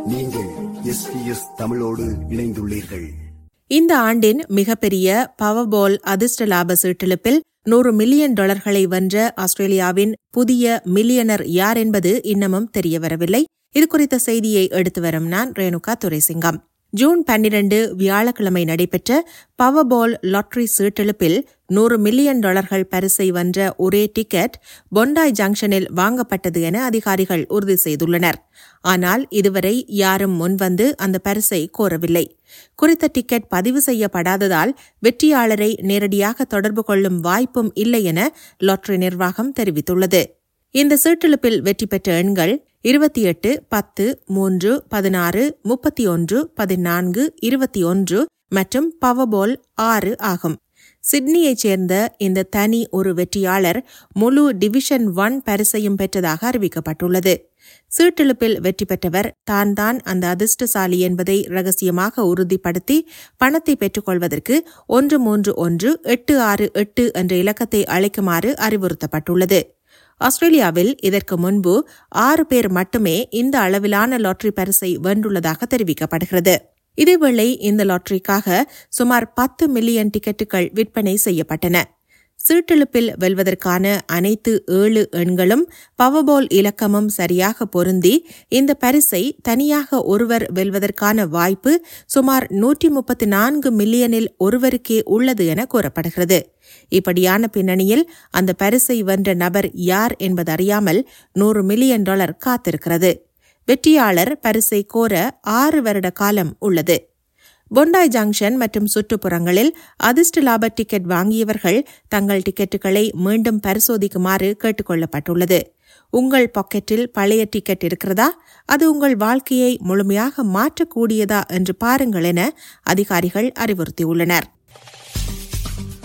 நீங்கள் எஸ்பிஎஸ் தமிழோடு இணைந்துள்ளீர்கள் இந்த ஆண்டின் மிகப்பெரிய பவர்பால் அதிர்ஷ்ட லாப சீட்டெழுப்பில் நூறு மில்லியன் டாலர்களை வென்ற ஆஸ்திரேலியாவின் புதிய மில்லியனர் யார் என்பது இன்னமும் தெரியவரவில்லை இதுகுறித்த செய்தியை எடுத்து வரும் நான் ரேணுகா துரைசிங்கம் ஜூன் பன்னிரண்டு வியாழக்கிழமை நடைபெற்ற பவர்பால் லாட்டரி சீட்டெழுப்பில் நூறு மில்லியன் டாலர்கள் பரிசை வென்ற ஒரே டிக்கெட் பொண்டாய் ஜங்ஷனில் வாங்கப்பட்டது என அதிகாரிகள் உறுதி செய்துள்ளனர் ஆனால் இதுவரை யாரும் முன்வந்து அந்த பரிசை கோரவில்லை குறித்த டிக்கெட் பதிவு செய்யப்படாததால் வெற்றியாளரை நேரடியாக தொடர்பு கொள்ளும் வாய்ப்பும் இல்லை என லாட்டரி நிர்வாகம் தெரிவித்துள்ளது இந்த சீட்டெழுப்பில் வெற்றி பெற்ற எண்கள் இருபத்தி எட்டு பத்து மூன்று பதினாறு முப்பத்தி ஒன்று பதினான்கு இருபத்தி ஒன்று மற்றும் பவர்பால் ஆறு ஆகும் சிட்னியைச் சேர்ந்த இந்த தனி ஒரு வெற்றியாளர் முழு டிவிஷன் ஒன் பரிசையும் பெற்றதாக அறிவிக்கப்பட்டுள்ளது சீட்டெழுப்பில் வெற்றி பெற்றவர் தான் தான் அந்த அதிர்ஷ்டசாலி என்பதை ரகசியமாக உறுதிப்படுத்தி பணத்தை பெற்றுக்கொள்வதற்கு ஒன்று மூன்று ஒன்று எட்டு ஆறு எட்டு என்ற இலக்கத்தை அழைக்குமாறு அறிவுறுத்தப்பட்டுள்ளது ஆஸ்திரேலியாவில் இதற்கு முன்பு ஆறு பேர் மட்டுமே இந்த அளவிலான லாட்டரி பரிசை வென்றுள்ளதாக தெரிவிக்கப்படுகிறது இதேவேளை இந்த லாட்டரிக்காக சுமார் பத்து மில்லியன் டிக்கெட்டுகள் விற்பனை செய்யப்பட்டன சீட்டெழுப்பில் வெல்வதற்கான அனைத்து ஏழு எண்களும் பவர்பால் இலக்கமும் சரியாக பொருந்தி இந்த பரிசை தனியாக ஒருவர் வெல்வதற்கான வாய்ப்பு சுமார் நூற்றி முப்பத்தி நான்கு மில்லியனில் ஒருவருக்கே உள்ளது என கூறப்படுகிறது இப்படியான பின்னணியில் அந்த பரிசை வென்ற நபர் யார் என்பதறியாமல் நூறு மில்லியன் டாலர் காத்திருக்கிறது வெற்றியாளர் பரிசை கோர ஆறு வருட காலம் உள்ளது பொண்டாய் ஜங்ஷன் மற்றும் சுற்றுப்புறங்களில் அதிர்ஷ்ட லாப டிக்கெட் வாங்கியவர்கள் தங்கள் டிக்கெட்டுகளை மீண்டும் பரிசோதிக்குமாறு கேட்டுக் கொள்ளப்பட்டுள்ளது உங்கள் பாக்கெட்டில் பழைய டிக்கெட் இருக்கிறதா அது உங்கள் வாழ்க்கையை முழுமையாக மாற்றக்கூடியதா என்று பாருங்கள் என அதிகாரிகள் அறிவுறுத்தியுள்ளனர்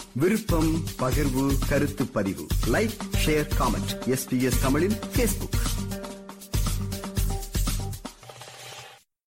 விருப்பம் பகிர்வு கருத்து பதிவு லைக் ஷேர் காமெண்ட் எஸ்பிஎஸ் தமிழின் பேஸ்புக்